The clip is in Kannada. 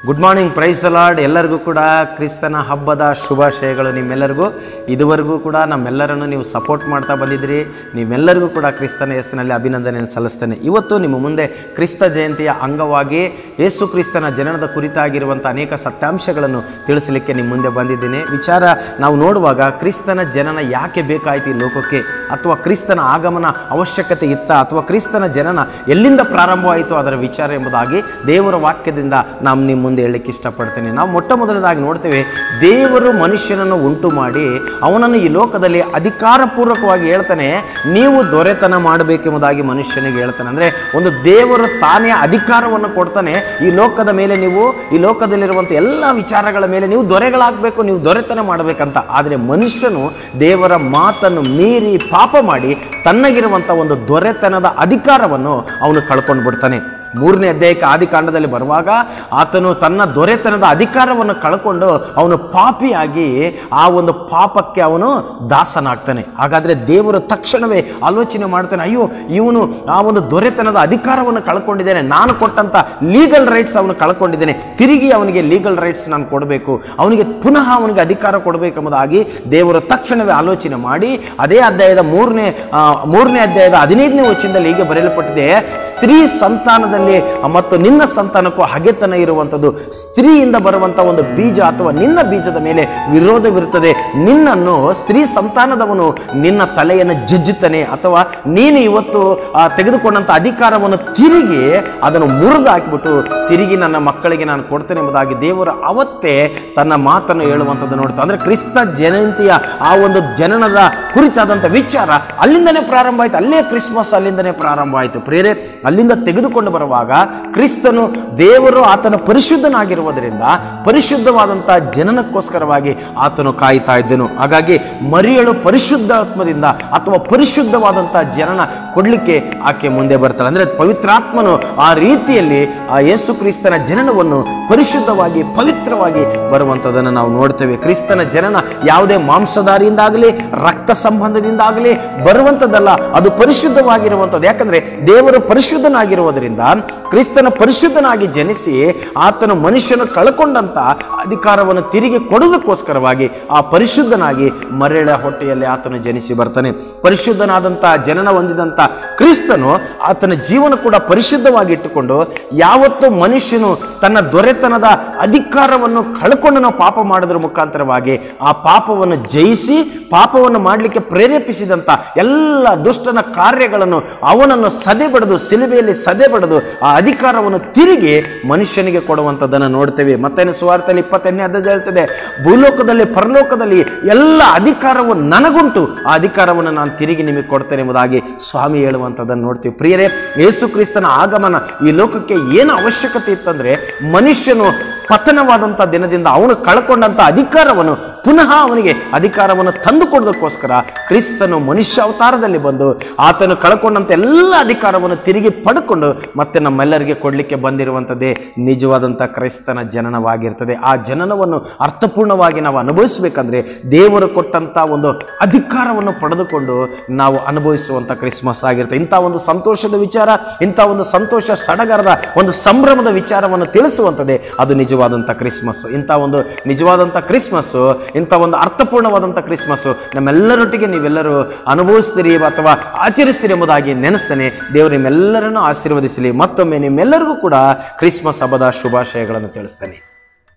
ಗುಡ್ ಮಾರ್ನಿಂಗ್ ಪ್ರೈಸ್ ಲಾರ್ಡ್ ಎಲ್ಲರಿಗೂ ಕೂಡ ಕ್ರಿಸ್ತನ ಹಬ್ಬದ ಶುಭಾಶಯಗಳು ನಿಮ್ಮೆಲ್ಲರಿಗೂ ಇದುವರೆಗೂ ಕೂಡ ನಮ್ಮೆಲ್ಲರನ್ನು ನೀವು ಸಪೋರ್ಟ್ ಮಾಡ್ತಾ ಬಂದಿದ್ದೀರಿ ನೀವೆಲ್ಲರಿಗೂ ಕೂಡ ಕ್ರಿಸ್ತನ ಹೆಸರಿನಲ್ಲಿ ಅಭಿನಂದನೆಯನ್ನು ಸಲ್ಲಿಸ್ತೇನೆ ಇವತ್ತು ನಿಮ್ಮ ಮುಂದೆ ಕ್ರಿಸ್ತ ಜಯಂತಿಯ ಅಂಗವಾಗಿ ಯೇಸು ಕ್ರಿಸ್ತನ ಜನನದ ಕುರಿತಾಗಿರುವಂಥ ಅನೇಕ ಸತ್ಯಾಂಶಗಳನ್ನು ತಿಳಿಸಲಿಕ್ಕೆ ನಿಮ್ಮ ಮುಂದೆ ಬಂದಿದ್ದೀನಿ ವಿಚಾರ ನಾವು ನೋಡುವಾಗ ಕ್ರಿಸ್ತನ ಜನನ ಯಾಕೆ ಬೇಕಾಯಿತು ಈ ಲೋಕಕ್ಕೆ ಅಥವಾ ಕ್ರಿಸ್ತನ ಆಗಮನ ಅವಶ್ಯಕತೆ ಇತ್ತ ಅಥವಾ ಕ್ರಿಸ್ತನ ಜನನ ಎಲ್ಲಿಂದ ಪ್ರಾರಂಭವಾಯಿತು ಅದರ ವಿಚಾರ ಎಂಬುದಾಗಿ ದೇವರ ವಾಕ್ಯದಿಂದ ನಾನು ನಿಮ್ಮ ಮುಂದೆ ಹೇಳಲಿಕ್ಕೆ ಇಷ್ಟಪಡ್ತೇನೆ ನಾವು ಮೊಟ್ಟ ಮೊದಲದಾಗಿ ನೋಡ್ತೇವೆ ದೇವರು ಮನುಷ್ಯನನ್ನು ಉಂಟು ಮಾಡಿ ಅವನನ್ನು ಈ ಲೋಕದಲ್ಲಿ ಅಧಿಕಾರಪೂರ್ವಕವಾಗಿ ಹೇಳ್ತಾನೆ ನೀವು ದೊರೆತನ ಮಾಡಬೇಕೆಂಬುದಾಗಿ ಮನುಷ್ಯನಿಗೆ ಹೇಳ್ತಾನೆ ಅಂದರೆ ಒಂದು ದೇವರು ತಾನೇ ಅಧಿಕಾರವನ್ನು ಕೊಡ್ತಾನೆ ಈ ಲೋಕದ ಮೇಲೆ ನೀವು ಈ ಲೋಕದಲ್ಲಿರುವಂಥ ಎಲ್ಲ ವಿಚಾರಗಳ ಮೇಲೆ ನೀವು ದೊರೆಗಳಾಗಬೇಕು ನೀವು ದೊರೆತನ ಮಾಡಬೇಕಂತ ಆದರೆ ಮನುಷ್ಯನು ದೇವರ ಮಾತನ್ನು ಮೀರಿ ಪಾಪ ಮಾಡಿ ತನ್ನಗಿರುವಂಥ ಒಂದು ದೊರೆತನದ ಅಧಿಕಾರವನ್ನು ಅವನು ಕಳ್ಕೊಂಡು ಬಿಡ್ತಾನೆ ಮೂರನೇ ಅಧ್ಯಾಯಕ್ಕೆ ಆದಿಕಾಂಡದಲ್ಲಿ ಬರುವಾಗ ಆತನು ತನ್ನ ದೊರೆತನದ ಅಧಿಕಾರವನ್ನು ಕಳ್ಕೊಂಡು ಅವನು ಪಾಪಿಯಾಗಿ ಆ ಒಂದು ಪಾಪಕ್ಕೆ ಅವನು ದಾಸನಾಗ್ತಾನೆ ಹಾಗಾದರೆ ದೇವರು ತಕ್ಷಣವೇ ಆಲೋಚನೆ ಮಾಡ್ತಾನೆ ಅಯ್ಯೋ ಇವನು ಆ ಒಂದು ದೊರೆತನದ ಅಧಿಕಾರವನ್ನು ಕಳ್ಕೊಂಡಿದ್ದೇನೆ ನಾನು ಕೊಟ್ಟಂತ ಲೀಗಲ್ ರೈಟ್ಸ್ ಅವನು ಕಳ್ಕೊಂಡಿದ್ದೇನೆ ತಿರುಗಿ ಅವನಿಗೆ ಲೀಗಲ್ ರೈಟ್ಸ್ ನಾನು ಕೊಡಬೇಕು ಅವನಿಗೆ ಪುನಃ ಅವನಿಗೆ ಅಧಿಕಾರ ಕೊಡಬೇಕೆಂಬುದಾಗಿ ದೇವರು ತಕ್ಷಣವೇ ಆಲೋಚನೆ ಮಾಡಿ ಅದೇ ಅಧ್ಯಾಯದ ಮೂರನೇ ಆ, ಮೂರನೇ ಅಧ್ಯಾಯದ ಹದಿನೈದನೇ ವಚನದಲ್ಲಿ ಹೀಗೆ ಬರೆಯಲ್ಪಟ್ಟಿದೆ ಸ್ತ್ರೀ ಸಂತಾನದಲ್ಲಿ ಮತ್ತು ನಿನ್ನ ಸಂತಾನಕ್ಕೂ ಹಗೆತನ ಇರುವಂಥದ್ದು ಸ್ತ್ರೀಯಿಂದ ಬರುವಂಥ ಒಂದು ಬೀಜ ಅಥವಾ ನಿನ್ನ ಬೀಜದ ಮೇಲೆ ವಿರೋಧವಿರುತ್ತದೆ ನಿನ್ನನ್ನು ಸ್ತ್ರೀ ಸಂತಾನದವನು ನಿನ್ನ ತಲೆಯನ್ನು ಜಜ್ಜುತ್ತಾನೆ ಅಥವಾ ನೀನು ಇವತ್ತು ಆ, ತೆಗೆದುಕೊಂಡಂಥ ಅಧಿಕಾರವನ್ನು ತಿರುಗಿ ಅದನ್ನು ಮುರಿದು ಹಾಕಿಬಿಟ್ಟು ತಿರುಗಿ ನನ್ನ ಮಕ್ಕಳಿಗೆ ನಾನು ಕೊಡ್ತೇನೆ ಎಂಬುದಾಗಿ ದೇವರು ಅವತ್ತೇ ತನ್ನ ಮಾತನ್ನು ಹೇಳುವಂಥದ್ದು ನೋಡ್ತಾ ಅಂದ್ರೆ ಕ್ರಿಸ್ತ ಜಯಂತಿಯ ಆ ಒಂದು ಜನನದ ಕುರಿತಾದಂಥ ವಿಚಾರ ಅಲ್ಲಿಂದನೇ ಪ್ರಾರಂಭ ಆಯಿತು ಅಲ್ಲೇ ಕ್ರಿಸ್ಮಸ್ ಅಲ್ಲಿಂದನೇ ಪ್ರಾರಂಭ ಆಯಿತು ಪ್ರೇರೆ ಅಲ್ಲಿಂದ ತೆಗೆದುಕೊಂಡು ಬರುವಾಗ ಕ್ರಿಸ್ತನು ದೇವರು ಆತನ ಪರಿಶುದ್ಧನಾಗಿರುವುದರಿಂದ ಪರಿಶುದ್ಧವಾದಂಥ ಜನನಕ್ಕೋಸ್ಕರವಾಗಿ ಆತನು ಕಾಯ್ತಾ ಇದ್ದನು ಹಾಗಾಗಿ ಮರಿಯಳು ಪರಿಶುದ್ಧಾತ್ಮದಿಂದ ಅಥವಾ ಪರಿಶುದ್ಧವಾದಂಥ ಜನನ ಕೊಡ್ಲಿಕ್ಕೆ ಆಕೆ ಮುಂದೆ ಬರ್ತಾಳೆ ಅಂದ್ರೆ ಪವಿತ್ರಾತ್ಮನು ಆ ರೀತಿಯಲ್ಲಿ ಆ ಯೇಸು ಕ್ರಿಸ್ತನ ಜನನವನ್ನು ಪರಿಶುದ್ಧವಾಗಿ ಪವಿತ್ರವಾಗಿ ಬರುವಂಥದ್ದನ್ನು ನಾವು ನೋಡ್ತೇವೆ ಕ್ರಿಸ್ತನ ಜನನ ಯಾವುದೇ ಮಾಂಸದಾರಿಯಿಂದಾಗಲಿ ರಕ್ತ ಸಂಬಂಧದಿಂದಾಗಲಿ ಬರುವಂಥದ್ದಲ್ಲ ಅದು ಪರಿಶುದ್ಧವಾಗಿರುವಂಥದ್ದು ಯಾಕಂದ್ರೆ ದೇವರು ಪರಿಶುದ್ಧನಾಗಿರುವುದರಿಂದ ಕ್ರಿಸ್ತನ ಪರಿಶುದ್ಧನಾಗಿ ಜನಿಸಿ ಆತನು ಮನುಷ್ಯನು ಕಳ್ಕೊಂಡಂತ ಅಧಿಕಾರವನ್ನು ತಿರುಗಿ ಕೊಡುವುದಕ್ಕೋಸ್ಕರವಾಗಿ ಆ ಪರಿಶುದ್ಧನಾಗಿ ಮರಳ ಹೊಟ್ಟೆಯಲ್ಲಿ ಆತನು ಜನಿಸಿ ಬರ್ತಾನೆ ಪರಿಶುದ್ಧನಾದಂಥ ಜನನ ಹೊಂದಿದಂಥ ಕ್ರಿಸ್ತನು ಆತನ ಜೀವನ ಕೂಡ ಪರಿಶುದ್ಧವಾಗಿ ಇಟ್ಟುಕೊಂಡು ಯಾವತ್ತು ಮನುಷ್ಯನು ತನ್ನ ದೊರೆತನದ ಅಧಿಕಾರವನ್ನು ಕಳ್ಕೊಂಡು ನಾವು ಪಾಪ ಮಾಡೋದ್ರ ಮುಖಾಂತರವಾಗಿ ಆ ಪಾಪವನ್ನು ಜಯಿಸಿ ಪಾಪವನ್ನು ಮಾಡಲಿಕ್ಕೆ ಪ್ರೇರೇಪಿಸಿದಂಥ ಎಲ್ಲ ದುಷ್ಟನ ಕಾರ್ಯಗಳನ್ನು ಅವನನ್ನು ಸದೆ ಬಡಿದು ಸಿಲುಬೆಯಲ್ಲಿ ಸದೆ ಬಡಿದು ಆ ಅಧಿಕಾರವನ್ನು ತಿರುಗಿ ಮನುಷ್ಯನಿಗೆ ಕೊಡುವಂಥದ್ದನ್ನು ನೋಡ್ತೇವೆ ಮತ್ತೆ ಸುವಾರ್ತೆಯಲ್ಲಿ ಇಪ್ಪತ್ತೆಂಟನೇ ಅಧ್ಯಾಯ ಹೇಳ್ತದೆ ಭೂಲೋಕದಲ್ಲಿ ಪರಲೋಕದಲ್ಲಿ ಎಲ್ಲ ಅಧಿಕಾರವು ನನಗುಂಟು ಆ ಅಧಿಕಾರವನ್ನು ನಾನು ತಿರುಗಿ ನಿಮಗೆ ಕೊಡ್ತೇನೆ ಎಂಬುದಾಗಿ ಸ್ವಾಮಿ ಹೇಳುವಂಥದ್ದನ್ನು ನೋಡ್ತೀವಿ ಪ್ರಿಯರೇ ಯೇಸು ಕ್ರಿಸ್ತನ ಆಗಮನ ಈ ಲೋಕಕ್ಕೆ ಏನು ಅವಶ್ಯಕತೆ ಇತ್ತಂದ್ರೆ ಮನುಷ್ಯನು ಪತನವಾದಂಥ ದಿನದಿಂದ ಅವನು ಕಳ್ಕೊಂಡಂಥ ಅಧಿಕಾರವನ್ನು ಪುನಃ ಅವನಿಗೆ ಅಧಿಕಾರವನ್ನು ತಂದುಕೊಡೋದಕ್ಕೋಸ್ಕರ ಕ್ರಿಸ್ತನು ಮನುಷ್ಯ ಅವತಾರದಲ್ಲಿ ಬಂದು ಆತನು ಕಳ್ಕೊಂಡಂಥ ಎಲ್ಲ ಅಧಿಕಾರವನ್ನು ತಿರುಗಿ ಪಡ್ಕೊಂಡು ಮತ್ತೆ ನಮ್ಮೆಲ್ಲರಿಗೆ ಕೊಡಲಿಕ್ಕೆ ಬಂದಿರುವಂಥದ್ದೇ ನಿಜವಾದಂಥ ಕ್ರೈಸ್ತನ ಜನನವಾಗಿರ್ತದೆ ಆ ಜನನವನ್ನು ಅರ್ಥಪೂರ್ಣವಾಗಿ ನಾವು ಅನುಭವಿಸಬೇಕಂದ್ರೆ ದೇವರು ಕೊಟ್ಟಂಥ ಒಂದು ಅಧಿಕಾರವನ್ನು ಪಡೆದುಕೊಂಡು ನಾವು ಅನುಭವಿಸುವಂಥ ಕ್ರಿಸ್ಮಸ್ ಆಗಿರುತ್ತೆ ಇಂಥ ಒಂದು ಸಂತೋಷದ ವಿಚಾರ ಇಂಥ ಒಂದು ಸಂತೋಷ ಸಡಗರದ ಒಂದು ಸಂಭ್ರಮದ ವಿಚಾರವನ್ನು ತಿಳಿಸುವಂಥದ್ದೇ ಅದು ನಿಜವಾದಂಥ ಕ್ರಿಸ್ಮಸ್ ಇಂಥ ಒಂದು ನಿಜವಾದಂಥ ಕ್ರಿಸ್ಮಸ್ಸು ಇಂಥ ಒಂದು ಅರ್ಥಪೂರ್ಣವಾದಂಥ ಕ್ರಿಸ್ಮಸ್ಸು ನಮ್ಮೆಲ್ಲರೊಟ್ಟಿಗೆ ನೀವೆಲ್ಲರೂ ಅನುಭವಿಸ್ತೀರಿ ಅಥವಾ ಆಚರಿಸ್ತೀರಿ ಎಂಬುದಾಗಿ ನೆನೆಸ್ತೇನೆ ದೇವರು ನಿಮ್ಮೆಲ್ಲರನ್ನು ಆಶೀರ್ವದಿಸಲಿ ಮತ್ತೊಮ್ಮೆ ನಿಮ್ಮೆಲ್ಲರಿಗೂ ಕೂಡ ಕ್ರಿಸ್ಮಸ್ ಹಬ್ಬದ ಶುಭಾಶಯಗಳನ್ನು ತಿಳಿಸ್ತೇನೆ